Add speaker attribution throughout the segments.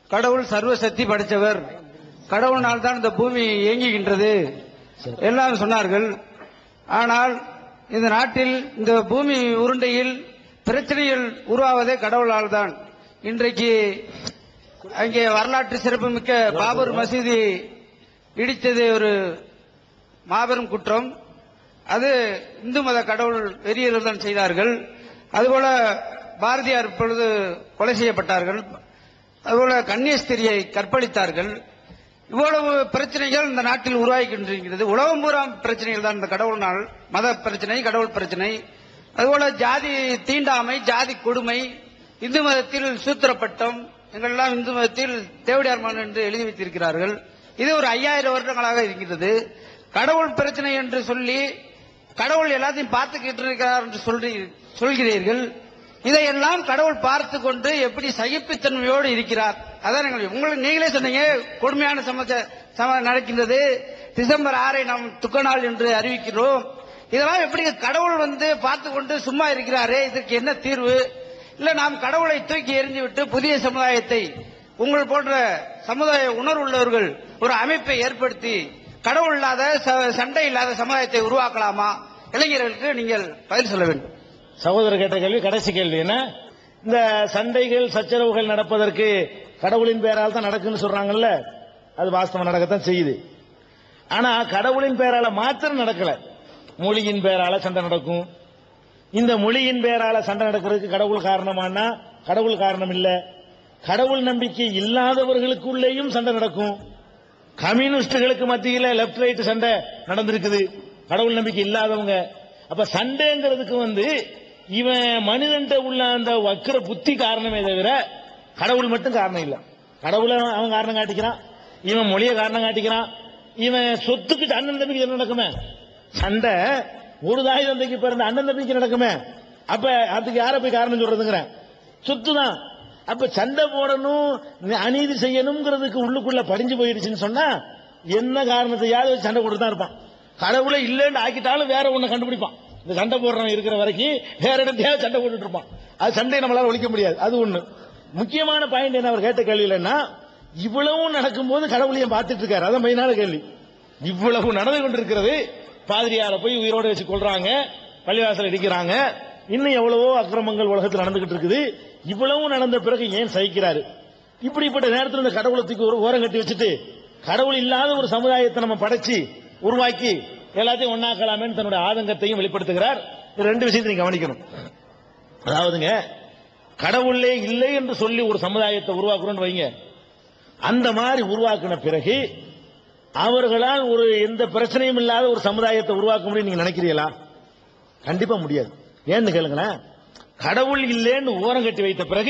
Speaker 1: கடவுள் சர்வ சக்தி படைத்தவர் கடவுளினால் தான் இந்த பூமி இயங்குகின்றது எல்லாம் சொன்னார்கள் ஆனால் இந்த நாட்டில் இந்த பூமி உருண்டையில் பிரச்சனைகள் உருவாவதே கடவுளால் தான் இன்றைக்கு அங்கே வரலாற்று சிறப்புமிக்க பாபர் மசூதி இடித்தது ஒரு மாபெரும் குற்றம் அது இந்து மத கடவுள் வெறியர்கள் தான் செய்தார்கள் அதுபோல பாரதியார் இப்பொழுது கொலை செய்யப்பட்டார்கள் அதுபோல கன்னியஸ்திரியை கற்பழித்தார்கள் இவ்வளவு பிரச்சனைகள் இந்த நாட்டில் உருவாகி கொண்டிருக்கிறது உலகம் பூரா பிரச்சனைகள் தான் இந்த கடவுள்னால் மத பிரச்சனை கடவுள் பிரச்சனை அதுபோல ஜாதி தீண்டாமை ஜாதி கொடுமை இந்து மதத்தில் சூத்திரப்பட்டம் எங்களெல்லாம் இந்து மதத்தில் தேவடியார் மகன் என்று எழுதி வைத்திருக்கிறார்கள் இது ஒரு ஐயாயிரம் வருடங்களாக இருக்கிறது கடவுள் பிரச்சனை என்று சொல்லி கடவுள் எல்லாத்தையும் பார்த்துக்கிட்டு இருக்கிறார் என்று சொல்லி சொல்கிறீர்கள் இதையெல்லாம் கடவுள் பார்த்து கொண்டு எப்படி சகிப்புத்தன்மையோடு இருக்கிறார் அதான் எங்களுக்கு உங்களுக்கு நீங்களே சொன்னீங்க கொடுமையான சமச்ச சம நடக்கின்றது டிசம்பர் ஆறை நாம் துக்க நாள் என்று அறிவிக்கிறோம் இதெல்லாம் எப்படி கடவுள் வந்து பார்த்து கொண்டு சும்மா இருக்கிறாரே இதற்கு என்ன தீர்வு இல்ல நாம் கடவுளை தூக்கி எறிந்துவிட்டு புதிய சமுதாயத்தை உங்கள் போன்ற சமுதாய உணர்வுள்ளவர்கள் ஒரு அமைப்பை ஏற்படுத்தி கடவுள் இல்லாத ச- சண்டை இல்லாத சமுதாயத்தை உருவாக்கலாமா இளைஞர்களுக்கு நீங்கள் பதில் சொல்ல வேண்டும்
Speaker 2: சகோதரர் கேட்ட கேள்வி கடைசி கேள்வி என்ன இந்த சண்டைகள் சச்சரவுகள் நடப்பதற்கு கடவுளின் பெயரால் தான் நடக்குன்னு சொல்றாங்கல்ல அது வாஸ்தவம் நடக்கத்தான் செய்யுது ஆனா கடவுளின் பெயரால மாத்திரம் நடக்கல மொழியின் பெயரால சண்டை நடக்கும் இந்த மொழியின் பெயரால சண்டை நடக்கிறதுக்கு கடவுள் காரணமானா கடவுள் காரணம் இல்ல கடவுள் நம்பிக்கை இல்லாதவர்களுக்குள்ளேயும் சண்டை நடக்கும் கம்யூனிஸ்டுகளுக்கு மத்தியில லெப்ட் ரைட் சண்டை நடந்திருக்குது கடவுள் நம்பிக்கை இல்லாதவங்க அப்ப சண்டைங்கிறதுக்கு வந்து இவன் மனிதன்ட்ட உள்ள அந்த வக்கிர புத்தி காரணமே தவிர கடவுள் மட்டும் காரணம் இல்ல கடவுளை அவன் காரணம் காட்டிக்கிறான் இவன் மொழியை காரணம் காட்டிக்கிறான் இவன் சொத்துக்கு அண்ணன் தம்பிக்கு என்ன நடக்குமே சண்டை ஒரு தாய் தந்தைக்கு பிறந்த அண்ணன் தம்பிக்கு நடக்குமே அப்ப அதுக்கு யாரை போய் காரணம் சொல்றதுங்கிறேன் சொத்து தான் அப்ப சண்டை போடணும் அநீதி செய்யணுங்கிறதுக்கு உள்ளுக்குள்ள படிஞ்சு போயிடுச்சுன்னு சொன்னா என்ன காரணத்தையாவது வச்சு சண்டை போட்டு தான் இருப்பான் கடவுளை இல்லைன்னு ஆக்கிட்டாலும் வேற ஒண்ணு கண்டுபிடிப்பான் இந்த சண்டை போடுறவன் இருக்கிற வரைக்கும் வேற இடத்தையாவது சண்டை போட்டுட்டு இருப்பான் அது சண்டையை நம்மளால ஒழிக்க முடியாது அது ஒண்ணு முக்கியமான பாயிண்ட் என்ன அவர் கேட்ட கேள்வியிலன்னா இவ்வளவும் நடக்கும்போது கடவுளையும் பார்த்துட்டு இருக்காரு அதான் மெயினான கேள்வி இவ்வளவு நடந்து கொண்டிருக்கிறது பாதிரியார போய் உயிரோட வச்சு கொள்றாங்க பள்ளிவாசல் இடிக்கிறாங்க இன்னும் எவ்வளவோ அக்கிரமங்கள் உலகத்தில் நடந்துகிட்டு இருக்குது இவ்வளவும் நடந்த பிறகு ஏன் சகிக்கிறாரு இப்படிப்பட்ட நேரத்தில் இந்த கடவுளை தூக்கி ஒரு ஓரம் கட்டி வச்சுட்டு கடவுள் இல்லாத ஒரு சமுதாயத்தை நம்ம படைச்சு உருவாக்கி எல்லாத்தையும் ஒன்னாக்கலாமேன்னு தன்னுடைய ஆதங்கத்தையும் வெளிப்படுத்துகிறார் இது ரெண்டு விஷயத்தை நீங்க கவனிக்கணும் அதாவதுங்க கடவுளே இல்லை என்று சொல்லி ஒரு சமுதாயத்தை உருவாக்குறோம்னு வைங்க அந்த மாதிரி உருவாக்கின பிறகு அவர்களால் ஒரு எந்த பிரச்சனையும் இல்லாத ஒரு சமுதாயத்தை உருவாக்க முடியும் நீங்க நினைக்கிறீங்களா கண்டிப்பா முடியாது ஏன்னு கேளுங்களேன் கடவுள் இல்லைன்னு ஓரம் கட்டி வைத்த பிறகு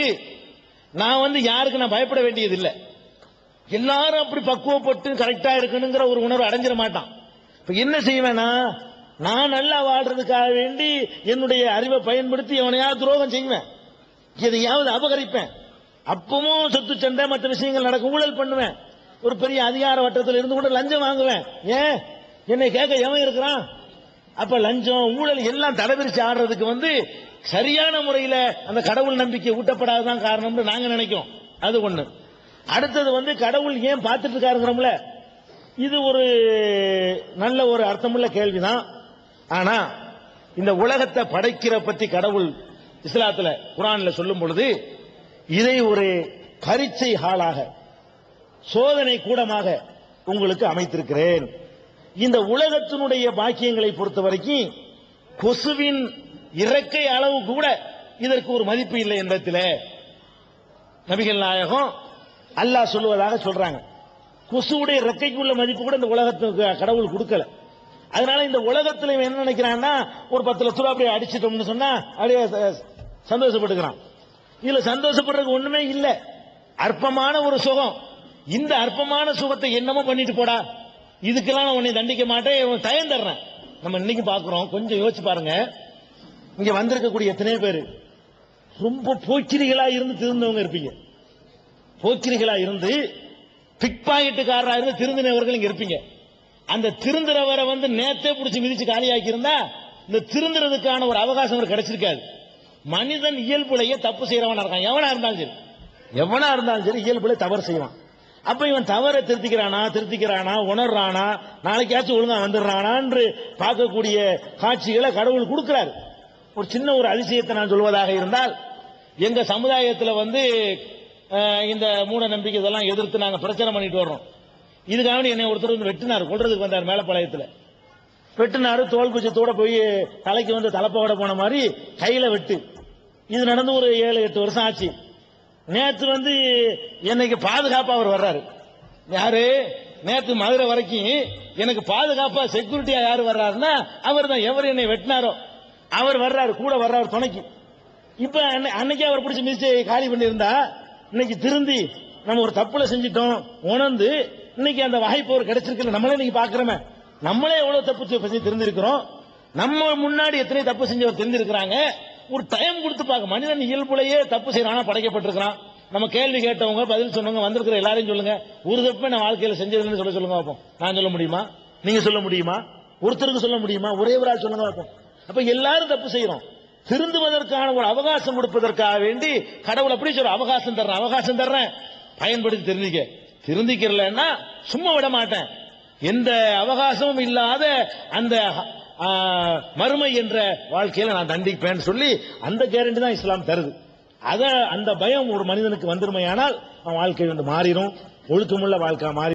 Speaker 2: நான் வந்து யாருக்கு நான் பயப்பட வேண்டியது இல்லை எல்லாரும் அப்படி பக்குவப்பட்டு கரெக்டா இருக்கணுங்கிற ஒரு உணர்வு அடைஞ்சிட மாட்டான் இப்ப என்ன செய்வேனா நான் நல்லா வாழ்றதுக்காக வேண்டி என்னுடைய அறிவை பயன்படுத்தி எவனையாவது துரோகம் செய்வேன் எதையாவது அபகரிப்பேன் அப்பவும் சொத்து சண்டை மற்ற விஷயங்கள் நடக்கும் ஊழல் பண்ணுவேன் ஒரு பெரிய அதிகார வட்டத்தில் இருந்து கூட லஞ்சம் வாங்குவேன் ஏன் என்னை கேட்க எவன் இருக்கிறான் அப்ப லஞ்சம் ஊழல் எல்லாம் தலைவிரிச்சு ஆடுறதுக்கு வந்து சரியான முறையில அந்த கடவுள் நம்பிக்கை ஊட்டப்படாததான் காரணம்னு நாங்க நினைக்கிறோம் அது ஒண்ணு அடுத்தது வந்து கடவுள் ஏன் பார்த்துட்டு இருக்காருங்கிறோம்ல இது ஒரு நல்ல ஒரு அர்த்தமுள்ள கேள்விதான் ஆனா இந்த உலகத்தை படைக்கிற பத்தி கடவுள் இஸ்லாத்துல குரான்ல சொல்லும் பொழுது இதை ஒரு பரீட்சை ஹாலாக சோதனை கூடமாக உங்களுக்கு அமைத்திருக்கிறேன் இந்த உலகத்தினுடைய பாக்கியங்களை பொறுத்த வரைக்கும் கொசுவின் இறக்கை அளவு கூட இதற்கு ஒரு மதிப்பு இல்லை என்பதில் நபிகள் நாயகம் அல்லாஹ் சொல்லுவதாக சொல்றாங்க கொசுவுடைய இறக்கைக்கு உள்ள மதிப்பு கூட இந்த உலகத்துக்கு கடவுள் கொடுக்கல அதனால இந்த உலகத்துல இவன் என்ன நினைக்கிறான்னா ஒரு பத்து லட்ச ரூபா அப்படியே அடிச்சிட்டோம்னு சொன்னா அப்படியே ச- சந்தோஷப்பட்டுக்கிறான் இதுல சந்தோஷப்படுறதுக்கு ஒண்ணுமே இல்ல அற்பமான ஒரு சுகம் இந்த அற்பமான சுகத்தை என்னமோ பண்ணிட்டு போடா இதுக்கெல்லாம் நான் உன்னை தண்டிக்க மாட்டேன் இவன் தயம் தர்றேன் நம்ம இன்னைக்கு பாக்குறோம் கொஞ்சம் யோசிச்சு பாருங்க இங்க வந்திருக்கக்கூடிய எத்தனையோ பேரு ரொம்ப போக்கிரிகளா இருந்து திருந்தவங்க இருப்பீங்க போக்கிரிகளா இருந்து பிக் பாக்கெட்டுக்காரரா இருந்து திருந்தினவர்கள் இங்க இருப்பீங்க அந்த திருந்துறவரை வந்து நேத்தே பிடிச்சி மிதிச்சு காலியாக்கி இருந்தா இந்த திருந்துறதுக்கான ஒரு அவகாசம் அவருக்கு கிடைச்சிருக்காது மனிதன் இயல்புலையே தப்பு செய்யறவனா இருக்கான் எவனா இருந்தாலும் சரி எவனா இருந்தாலும் சரி இயல்புல தவறு செய்வான் அப்ப இவன் தவறை திருத்திக்கிறானா திருத்திக்கிறானா உணர்றானா நாளைக்காச்சும் ஒழுங்கா வந்துடுறானா என்று பார்க்கக்கூடிய காட்சிகளை கடவுள் கொடுக்கிறார் ஒரு சின்ன ஒரு அதிசயத்தை நான் சொல்வதாக இருந்தால் எங்க சமுதாயத்துல வந்து அஹ், இந்த மூட நம்பிக்கை இதெல்லாம் எதிர்த்து நாங்க பிரச்சனை பண்ணிட்டு வர்றோம் இதுக்காக என்னை ஒருத்தர் வந்து வெட்டினார் கொள்றதுக்கு வந்தார் மேலப்பாளையத்துல வெட்டினாரு தோல் குச்சத்தோட போய் தலைக்கு வந்து தலைப்போட போன மாதிரி கையில வெட்டு இது நடந்து ஒரு ஏழு எட்டு வருஷம் ஆச்சு நேத்து வந்து என்னைக்கு பாதுகாப்பா அவர் வர்றாரு யாரு நேத்து மதுரை வரைக்கும் எனக்கு பாதுகாப்பா செக்யூரிட்டியா யாரு வர்றாருன்னா அவர் தான் எவர் என்னை வெட்டினாரோ அவர் வர்றாரு கூட வர்றாரு துணைக்கு இப்ப அன்னை- அன்னைக்கு அவர் பிடிச்ச மிஸ்டே காலி பண்ணியிருந்தா இன்னைக்கு திருந்தி நம்ம ஒரு தப்புல செஞ்சிட்டோம் உணர்ந்து இன்னைக்கு அந்த வாய்ப்பு ஒரு கிடைச்சிருக்கு நம்மளே இன்னைக்கு பாக்குறோமே நம்மளே எவ்வளவு தப்பு செ- செஞ்சு தெரிஞ்சிருக்கிறோம் நம்ம முன்னாடி எத்தனை தப்பு செஞ்சவர் தெரிஞ்சிருக்கிறாங்க ஒரு டைம் கொடுத்து பார்க்க மனிதன் இயல்புலையே தப்பு செய்யறானா படைக்கப்பட்டிருக்கிறான் நம்ம கேள்வி கேட்டவங்க பதில் சொன்னவங்க வந்திருக்கிற எல்லாரையும் சொல்லுங்க ஒரு தப்பு நான் வாழ்க்கையில செஞ்சதுன்னு சொல்ல சொல்லுங்க பார்ப்போம் நான் சொல்ல முடியுமா நீங்க சொல்ல முடியுமா ஒருத்தருக்கு சொல்ல முடியுமா ஒரே ஒரு ஆள் சொல்லுங்க பார்ப்போம் அப்ப எல்லாரும் தப்பு செய்யறோம் திருந்துவதற்கான ஒரு அவகாசம் கொடுப்பதற்காக வேண்டி கடவுள் அப்படி சொல்ற அவகாசம் தர்றேன் அவகாசம் தர்றேன் பயன்படுத்தி தெரிஞ்சுக்க திருந்திக்கிறலன்னா சும்மா விட மாட்டேன் எந்த அவகாசமும் இல்லாத அந்த ஆ, மறுமை என்ற வாழ்க்கையில நான் தண்டிப்பேன்னு சொல்லி அந்த கேரண்டி தான் இஸ்லாம் தருது அத அந்த பயம் ஒரு மனிதனுக்கு வந்துருமையானால் அவன் வாழ்க்கை வந்து மாறிடும் ஒழுக்கமுள்ள வாழ்க்கை மாறி